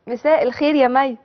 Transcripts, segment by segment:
مساء الخير يا مي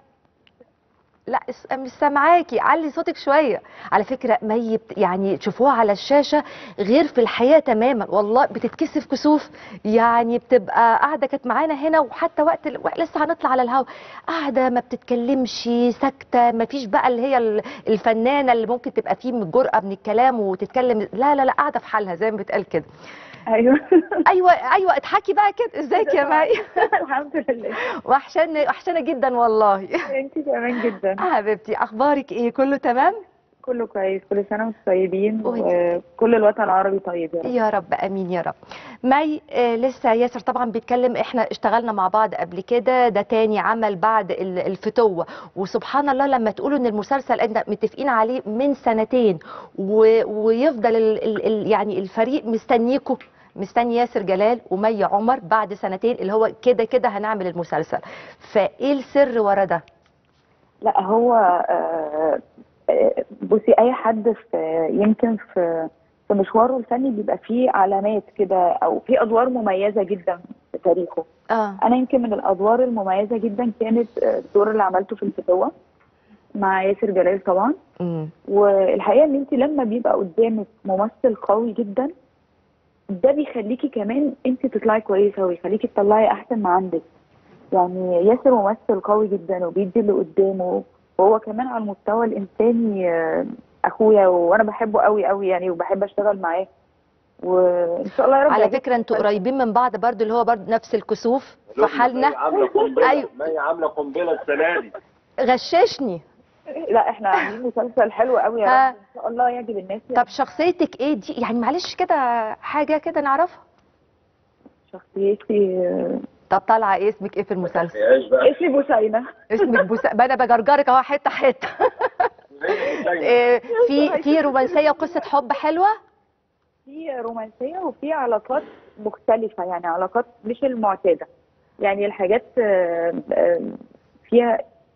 لا اس- مش سامعاكي علي صوتك شويه على فكره مي بت- يعني تشوفوها على الشاشه غير في الحياه تماما والله بتتكسف كسوف يعني بتبقى قاعده كانت معانا هنا وحتى وقت ال... لسه هنطلع على الهوا قاعده ما بتتكلمش ساكته ما فيش بقى اللي هي ال- الفنانه اللي ممكن تبقى فيه من الجرأه من الكلام وتتكلم لا لا لا قاعده في حالها زي ما بتقال كده ايوه ايوه ايوه اضحكي بقى كده ازيك يا مي الحمد لله وحشانه وحشانه جدا والله انت كمان جدا حبيبتي اخبارك ايه كله تمام كله كويس كل سنه وانتم طيبين وانت. وكل الوطن العربي طيب يا رب يا رب امين يا رب مي آه لسه ياسر طبعا بيتكلم احنا اشتغلنا مع بعض قبل كده ده تاني عمل بعد ال- الفتوه وسبحان الله لما تقولوا ان المسلسل انت متفقين عليه من سنتين و... ويفضل ال... ال... ال... يعني الفريق مستنيكوا مستني ياسر جلال ومي عمر بعد سنتين اللي هو كده كده هنعمل المسلسل فايه السر ورا ده لا هو آه، آه، بصي اي حد في يمكن في في مشواره الفني بيبقى فيه علامات كده او في ادوار مميزه جدا في تاريخه اه انا يمكن من الادوار المميزه جدا كانت آه، الدور اللي عملته في الفتوه مع ياسر جلال طبعا امم والحقيقه ان انت لما بيبقى قدامك ممثل قوي جدا ده بيخليكي كمان انت تطلعي كويسه ويخليكي تطلعي احسن ما عندك يعني ياسر ممثل قوي جدا وبيدي اللي قدامه وهو كمان على المستوى الانساني آه، اخويا وانا بحبه قوي قوي يعني وبحب اشتغل معاه وان شاء الله يا رب على يعجبك. فكره انتوا قريبين من بعض برضو اللي هو برضو نفس الكسوف في حالنا مي عامله قنبله أيوة. مي عامله قنبله السنه دي غششني لا احنا عاملين مسلسل حلو قوي يا ها. رب ان شاء الله يعجب الناس طب شخصيتك ايه دي يعني معلش كده حاجه كده نعرفها شخصيتي آه، طب طالعه ايه اسمك ايه في المسلسل ايش بقى اسمي بوسينه اسمك بوسا ما انا بجرجرك اهو حته حته إيه، في في رومانسيه وقصه حب حلوه في رومانسية وفي علاقات مختلفة يعني علاقات مش المعتادة يعني الحاجات آه، آه، فيها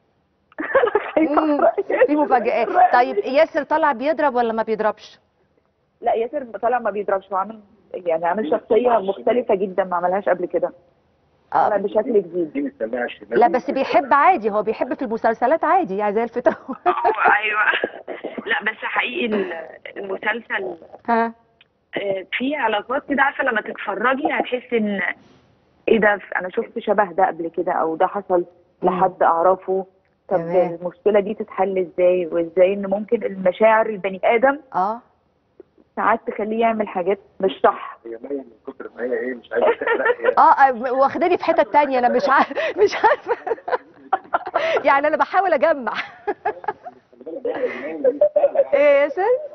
مم، في مفاجآت طيب ياسر طالع بيضرب ولا ما بيضربش لا ياسر طالع ما بيضربش وعامل يعني عامل شخصية مختلفة جدا ما عملهاش قبل كده طالع آه. بشكل جديد دي مستنيه على الشمال لا بس بيحب عادي هو بيحب في المسلسلات عادي يعني زي الفتاة ايوه لا بس حقيقي المسلسل ها في علاقات كده عارفه لما تتفرجي هتحسي ان ايه ده انا شفت شبه ده قبل كده او ده حصل لحد اعرفه طب تمام. المشكله دي تتحل ازاي وازاي ان ممكن المشاعر البني ادم اه ساعات تخليه يعمل حاجات مش صح هي مي من كتر ما هي ايه مش عايزه تحرق هي اه آه، واخداني في حته تانية انا مش عارفه مش عارفه يعني انا بحاول اجمع ايه يا ياسر